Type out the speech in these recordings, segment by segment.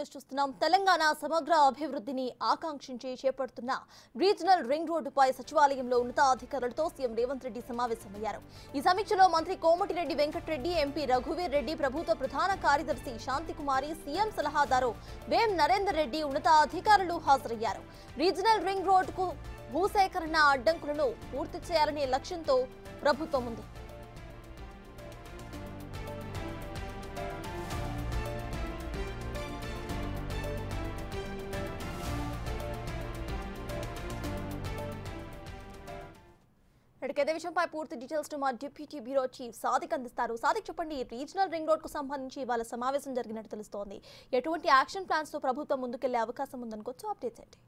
news చూస్తున్నాం తెలంగాణ సమగ్ర అభివృద్ధిని ఆకాంక్షించి చేపడుతున్న రీజనల్ రింగ్ రోడ్డుపై సచివాలయంలో ఉన్నతాధికారులతో సీఎం రేవంత్ రెడ్డి సమావేశమయ్యారు ఈ సమీక్షలో మంత్రి కోమటిరెడ్డి వెంకటరెడ్డి ఎంపీ రఘువీర్ రెడ్డి ప్రభుత్వ ప్రధాన కార్యదర్శి శాంతికుమారి సీఎం సలహాదారు వేం నరేందర్ రెడ్డి ఉన్నతాధికారులు హాజరయ్యారు రీజనల్ రింగ్ రోడ్డుకు భూసేకరణ అడ్డంకులను పూర్తి చేయాలనే లక్ష్యంతో ప్రభుత్వం ఉంది ఇక్కడికి ఇదే విషయంపై పూర్తి డీటెయిల్స్ ను మా డిప్యూటీ బ్యూరో చీఫ్ సాదిక్ అందిస్తారు సాదిక్ చెప్పండి రీజనల్ రింగ్ రోడ్ కు సంబంధించి ఇవాళ సమావేశం జరిగినట్టు తెలుస్తోంది ఎటువంటి యాక్షన్ ప్లాన్స్ తో ప్రభుత్వం ముందుకెళ్లే అవకాశం ఉందనుకోవచ్చు అప్డేట్స్ ఏంటి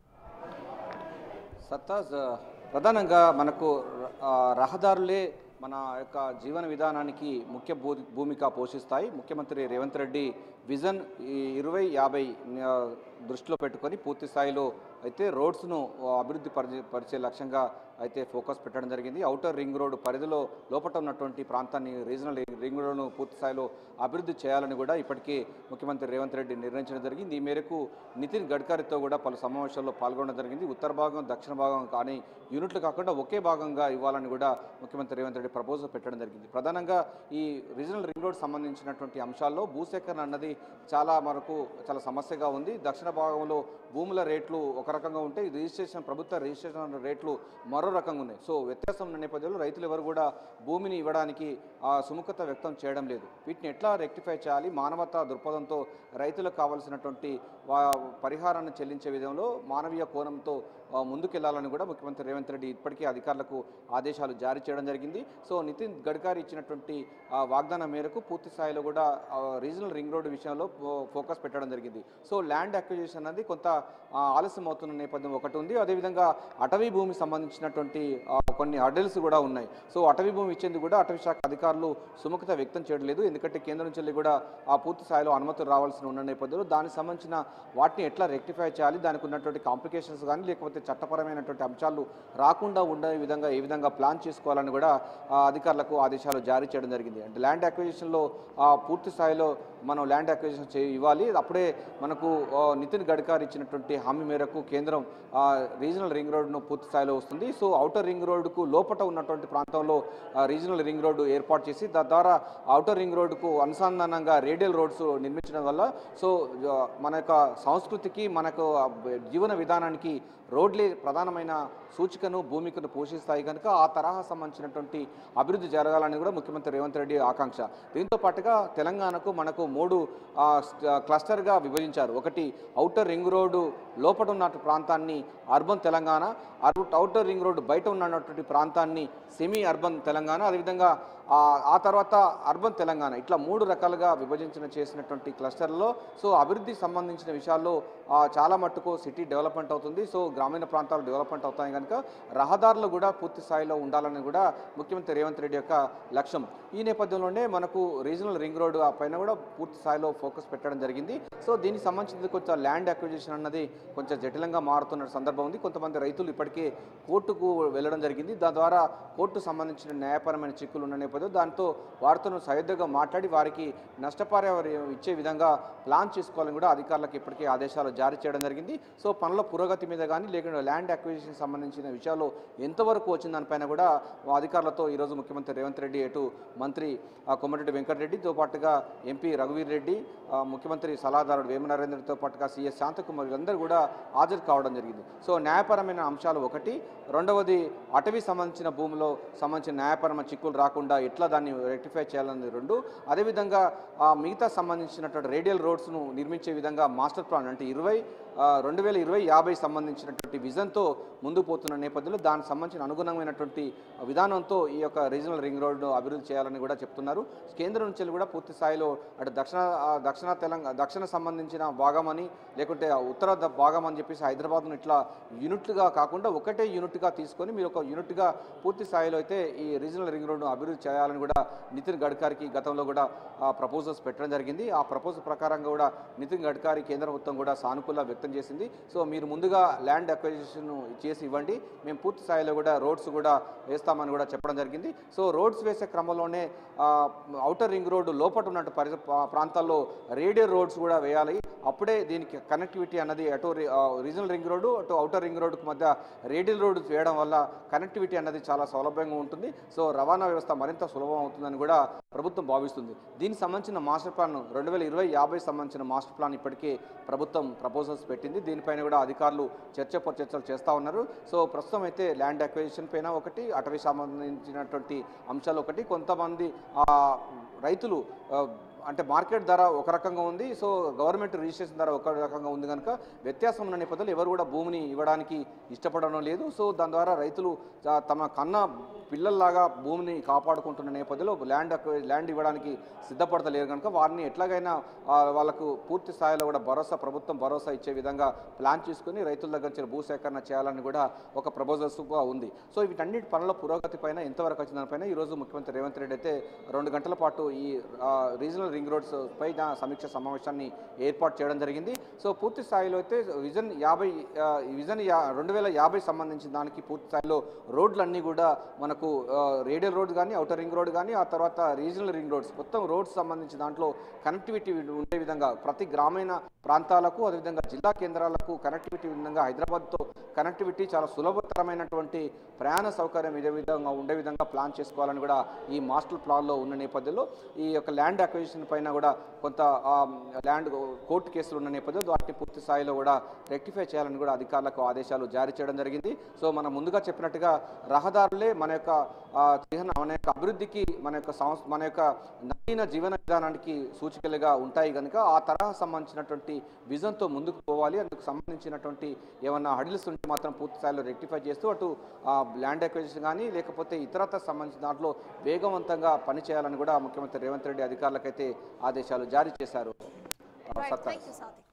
సత్తాజ్ ప్రధానంగా మనకు ఆ, రహదారులే మన యొక్క జీవన విధానానికి ముఖ్య భూ భూమిక పోషిస్తాయి ముఖ్యమంత్రి రేవంత్ రెడ్డి విజన్ ఈ ఇరవై యాభై ఆ, దృష్టిలో పెట్టుకొని పూర్తి స్థాయిలో అయితే రోడ్స్ను అభివృద్ధి పరిచే పరిచే లక్ష్యంగా అయితే ఫోకస్ పెట్టడం జరిగింది ఔటర్ రింగ్ రోడ్ పరిధిలో లోపల ఉన్నటువంటి ప్రాంతాన్ని రీజనల్ రింగ్ రోడ్ను పూర్తి స్థాయిలో అభివృద్ధి చేయాలని కూడా ఇప్పటికే ముఖ్యమంత్రి రేవంత్ రెడ్డి నిర్ణయించడం జరిగింది ఈ మేరకు నితిన్ గడ్కరీతో కూడా పలు సమావేశాల్లో పాల్గొనడం జరిగింది ఉత్తర భాగం దక్షిణ భాగం కానీ యూనిట్లు కాకుండా ఒకే భాగంగా ఇవ్వాలని కూడా ముఖ్యమంత్రి రేవంత్ రెడ్డి ప్రపోజల్ పెట్టడం జరిగింది ప్రధానంగా ఈ రీజనల్ రింగ్ రోడ్ సంబంధించినటువంటి అంశాల్లో భూసేకరణ అన్నది చాలా మనకు చాలా సమస్యగా ఉంది దక్షిణ భాగంలో భూముల రేట్లు ఒక రకంగా ఉంటే ఈ రిజిస్ట్రేషన్ ప్రభుత్వ రిజిస్ట్రేషన్ రేట్లు మరో రకంగా ఉన్నాయి సో వ్యత్యాసం ఉన్న నేపథ్యంలో రైతులు ఎవరు కూడా భూమిని ఇవ్వడానికి ఆ సుముఖత వ్యక్తం చేయడం లేదు వీటిని ఎట్లా రెక్టిఫై చేయాలి మానవతా దృక్పథంతో రైతులకు కావాల్సినటువంటి వా- పరిహారాన్ని చెల్లించే విధంలో మానవీయ కోణంతో ఆ, ముందుకెళ్లాలని కూడా ముఖ్యమంత్రి రేవంత్ రెడ్డి ఇప్పటికే అధికారులకు ఆదేశాలు జారీ చేయడం జరిగింది సో నితిన్ గడ్కరీ ఇచ్చినటువంటి ఆ, వాగ్దానం మేరకు పూర్తి స్థాయిలో కూడా ఆ, రీజనల్ రింగ్ రోడ్డు విషయంలో ఫో- ఫోకస్ పెట్టడం జరిగింది సో ల్యాండ్ అక్విజిషన్ అనేది కొంత ఆ, ఆలస్యం అవుతున్న నేపథ్యం ఒకటి ఉంది అదేవిధంగా అటవీ భూమి సంబంధించినటువంటి ఆ, కొన్ని అడల్స్ కూడా ఉన్నాయి సో అటవీ భూమి ఇచ్చేందుకు కూడా అటవీ శాఖ అధికారులు సుముఖత వ్యక్తం చేయడం లేదు ఎందుకంటే కేంద్రం నుంచి వెళ్ళి కూడా ఆ పూర్తి స్థాయిలో అనుమతులు రావాల్సిన ఉన్న నేపథ్యంలో దానికి సంబంధించిన వాటిని ఎట్లా రెక్టిఫై చేయాలి దానికి ఉన్నటువంటి కాంప్లికేషన్స్ కానీ లేకపోతే చట్టపరమైనటువంటి అంశాలు రాకుండా ఉండే విధంగా ఏ విధంగా ప్లాన్ చేసుకోవాలని కూడా ఆ, అధికారులకు ఆదేశాలు జారీ చేయడం జరిగింది అంటే ల్యాండ్ అక్విజిషన్లో పూర్తి స్థాయిలో మనం ల్యాండ్ అక్విజిషన్ చే ఇవ్వాలి అప్పుడే మనకు ఆ, నితిన్ గడ్కరీ ఇచ్చినటువంటి హామీ మేరకు కేంద్రం ఆ, రీజనల్ రింగ్ రోడ్ను పూర్తి స్థాయిలో వస్తుంది సో ఔటర్ రింగ్ రోడ్డుకు లోపట ఉన్నటువంటి ప్రాంతంలో ఆ, రీజనల్ రింగ్ రోడ్డు ఏర్పాటు చేసి దాని ద్వారా ఔటర్ రింగ్ రోడ్డుకు అనుసంధానంగా రేడియల్ రోడ్స్ నిర్మించడం వల్ల సో ఆ, మన యొక్క సంస్కృతికి మనకు ఆ, జీవన విధానానికి రోడ్లే ప్రధానమైన సూచికను భూమికను పోషిస్తాయి కనుక ఆ తరహా సంబంధించినటువంటి అభివృద్ధి జరగాలని కూడా ముఖ్యమంత్రి రేవంత్ రెడ్డి ఆకాంక్ష దీంతో పాటుగా తెలంగాణకు మనకు మూడు ఆ, స్ట్- ఆ, క్లస్టర్గా విభజించారు ఒకటి ఔటర్ రింగ్ రోడ్డు లోపల ఉన్న ప్రాంతాన్ని అర్బన్ తెలంగాణ అర్బ- ఔటర్ రింగ్ రోడ్డు బయట ఉన్నటువంటి ప్రాంతాన్ని సెమీ అర్బన్ తెలంగాణ అదేవిధంగా ఆ ఆ తర్వాత అర్బన్ తెలంగాణ ఇట్లా మూడు రకాలుగా విభజించిన చేసినటువంటి క్లస్టర్లో సో అభివృద్ధికి సంబంధించిన విషయాల్లో ఆ, చాలా మట్టుకు సిటీ డెవలప్మెంట్ అవుతుంది సో గ్రామీణ ప్రాంతాలు డెవలప్మెంట్ అవుతాయి కనుక రహదారులు కూడా పూర్తి స్థాయిలో ఉండాలని కూడా ముఖ్యమంత్రి రేవంత్ రెడ్డి యొక్క లక్ష్యం ఈ నేపథ్యంలోనే మనకు రీజనల్ రింగ్ రోడ్ ఆ పైన కూడా పూర్తి స్థాయిలో ఫోకస్ పెట్టడం జరిగింది సో దీనికి సంబంధించి కొంచెం ల్యాండ్ అక్విజిషన్ అన్నది కొంచెం జటిలంగా మారుతున్న సందర్భం ఉంది కొంతమంది రైతులు ఇప్పటికే కోర్టుకు వెళ్ళడం జరిగింది దాని ద్వారా కోర్టు సంబంధించిన న్యాయపరమైన చిక్కులు ఉన్న నేపథ్యం దాంతో వారితో సయోధ్యగా మాట్లాడి వారికి నష్టపరిహారం ఇచ్చే విధంగా ప్లాన్ చేసుకోవాలని కూడా అధికారులకు ఇప్పటికే ఆదేశాలు జారీ చేయడం జరిగింది సో పనుల పురోగతి మీద కానీ లేకుంటే ల్యాండ్ అక్విజిషన్ సంబంధించిన విషయాలు ఎంతవరకు వచ్చిన దానిపైన కూడా అధికారులతో ఈరోజు ముఖ్యమంత్రి రేవంత్ రెడ్డి అటు మంత్రి ఆ, కోమటిరెడ్డి వెంకటరెడ్డితో పాటుగా ఎంపీ రఘువీర్ రెడ్డి ఆ, ముఖ్యమంత్రి సలహాదారుడు వేమనారేంద్రతో పాటుగా సీఎస్ శాంతకుమార్ వీళ్ళందరూ కూడా హాజరు కావడం జరిగింది సో న్యాయపరమైన అంశాలు ఒకటి రెండవది అటవీ సంబంధించిన భూమిలో సంబంధించిన న్యాయపరమైన చిక్కులు రాకుండా ఎట్లా దాన్ని రెక్టిఫై చేయాలన్నది రెండు అదేవిధంగా ఆ, మిగతా సంబంధించినటువంటి రేడియల్ రోడ్స్ను నిర్మించే విధంగా మాస్టర్ ప్లాన్ అంటే ఇరవై రెండు వేల ఇరవై యాభై సంబంధించినటువంటి విజన్తో ముందుకు పోతున్న నేపథ్యంలో దానికి సంబంధించిన అనుగుణమైనటువంటి విధానంతో ఈ యొక్క రీజనల్ రింగ్ రోడ్ను అభివృద్ధి చేయాలని కూడా చెప్తున్నారు కేంద్రం నుంచి కూడా పూర్తి స్థాయిలో అటు దక్షిణ ఆ, దక్షిణ తెలంగాణ దక్షిణ సంబంధించిన భాగం అని లేకుంటే ఆ ఉత్తర ద- భాగం అని చెప్పేసి హైదరాబాద్ను ఇట్లా యూనిట్లుగా కాకుండా ఒకటే యూనిట్గా తీసుకొని మీరు ఒక యూనిట్గా పూర్తి స్థాయిలో అయితే ఈ రీజనల్ రింగ్ రోడ్ను అభివృద్ధి చే చేయాలని కూడా నితిన్ గడ్కరీకి గతంలో కూడా ప్రపోజల్స్ పెట్టడం జరిగింది ఆ ప్రపోజల్ ప్రకారంగా కూడా నితిన్ గడ్కరీ కేంద్ర ప్రభుత్వం కూడా సానుకూల వ్యక్తం చేసింది సో మీరు ముందుగా ల్యాండ్ అక్విజిషన్ చేసి ఇవ్వండి మేము పూర్తి స్థాయిలో కూడా రోడ్స్ కూడా వేస్తామని కూడా చెప్పడం జరిగింది సో రోడ్స్ వేసే క్రమంలోనే అవుటర్ రింగ్ రోడ్డు లోపల ఉన్నట్టు పరి ప్రా- ప్రాంతాల్లో రేడియల్ రోడ్స్ కూడా వేయాలి అప్పుడే దీనికి కనెక్టివిటీ అన్నది అటు రి- ఆ, రీజనల్ రింగ్ రోడ్డు అటు అవుటర్ రింగ్ రోడ్డుకు మధ్య రేడియల్ రోడ్డు వేయడం వల్ల కనెక్టివిటీ అన్నది చాలా సౌలభ్యంగా ఉంటుంది సో రవాణా వ్యవస్థ మరింత సులభం అవుతుందని కూడా ప్రభుత్వం భావిస్తుంది దీనికి సంబంధించిన మాస్టర్ ప్లాన్ రెండు వేల ఇరవై యాభై సంబంధించిన మాస్టర్ ప్లాన్ ఇప్పటికే ప్రభుత్వం ప్రపోజల్స్ పెట్టింది దీనిపైన కూడా అధికారులు చర్చ చర్చలు చేస్తూ ఉన్నారు సో ప్రస్తుతం అయితే ల్యాండ్ అక్విజిషన్ పైన ఒకటి అటవీ సంబంధించినటువంటి అంశాలు ఒకటి కొంతమంది ఆ, రైతులు ఆ, అంటే మార్కెట్ ధర ఒక రకంగా ఉంది సో గవర్నమెంట్ రిజిస్ట్రేషన్ ధర ఒక రకంగా ఉంది కనుక వ్యత్యాసం ఉన్న నేపథ్యంలో ఎవరు కూడా భూమిని ఇవ్వడానికి ఇష్టపడడం లేదు సో దాని ద్వారా రైతులు ఆ, తమ కన్న పిల్లల్లాగా భూమిని కాపాడుకుంటున్న నేపథ్యంలో ల్యాండ్ అక్వ- ల్యాండ్ ఇవ్వడానికి సిద్ధపడతలేరు కనుక వారిని ఎట్లాగైనా ఆ, వాళ్ళకు పూర్తి స్థాయిలో కూడా భరోసా ప్రభుత్వం భరోసా ఇచ్చే విధంగా ప్లాన్ చేసుకుని రైతుల దగ్గర నుంచి భూసేకరణ చేయాలని కూడా ఒక ప్రపోజల్స్ ఉంది సో వీటన్నిటి పనుల పురోగతి పైన ఎంతవరకు వచ్చిన దానిపైన ఈరోజు ముఖ్యమంత్రి రేవంత్ రెడ్డి అయితే రెండు గంటల పాటు ఈ ఆ, రీజనల్ రింగ్ రోడ్స్ పైన సమీక్ష సమావేశాన్ని ఏర్పాటు చేయడం జరిగింది సో పూర్తి స్థాయిలో అయితే విజన్ యాభై ఆ, విజన్ యా రెండు వేల యాభై సంబంధించిన దానికి పూర్తి స్థాయిలో రోడ్లన్నీ కూడా మనకు ఆ, రేడియల్ రోడ్ కానీ అవుటర్ రింగ్ రోడ్ కానీ ఆ తర్వాత రీజనల్ రింగ్ రోడ్స్ మొత్తం రోడ్స్ సంబంధించి దాంట్లో కనెక్టివిటీ ఉండే విధంగా ప్రతి గ్రామీణ ప్రాంతాలకు అదేవిధంగా జిల్లా కేంద్రాలకు కనెక్టివిటీ విధంగా హైదరాబాద్తో కనెక్టివిటీ చాలా సులభతరమైనటువంటి ప్రయాణ సౌకర్యం ఇదే విధంగా ఉండే విధంగా ప్లాన్ చేసుకోవాలని కూడా ఈ మాస్టర్ ప్లాన్లో ఉన్న నేపథ్యంలో ఈ యొక్క ల్యాండ్ అక్విజిషన్ పైన కూడా కొంత ఆ, ల్యాండ్ కోర్టు కేసులు ఉన్న నేపథ్యంలో వాటిని పూర్తి స్థాయిలో కూడా రెక్టిఫై చేయాలని కూడా అధికారులకు ఆదేశాలు జారీ చేయడం జరిగింది సో మనం ముందుగా చెప్పినట్టుగా రహదారులే మన యొక్క ఆ, చిహ్న మన యొక్క అభివృద్ధికి మన యొక్క సంస్ మన యొక్క నవీన జీవన విధానానికి సూచికలుగా ఉంటాయి కనుక ఆ తరహా సంబంధించినటువంటి విజన్తో ముందుకు పోవాలి అందుకు సంబంధించినటువంటి ఏమన్నా హడిల్స్ ఉంటే మాత్రం పూర్తి స్థాయిలో రెక్టిఫై చేస్తూ అటు ల్యాండ్ అక్విజిషన్ కానీ లేకపోతే ఇతరత్ర సంబంధించిన దాంట్లో వేగవంతంగా పనిచేయాలని కూడా ముఖ్యమంత్రి రేవంత్ రెడ్డి అధికారులకైతే ఆదేశాలు జారీ చేశారు ఆ, రైట్ సత్తా థ్యాంక్ యూ సాదిక్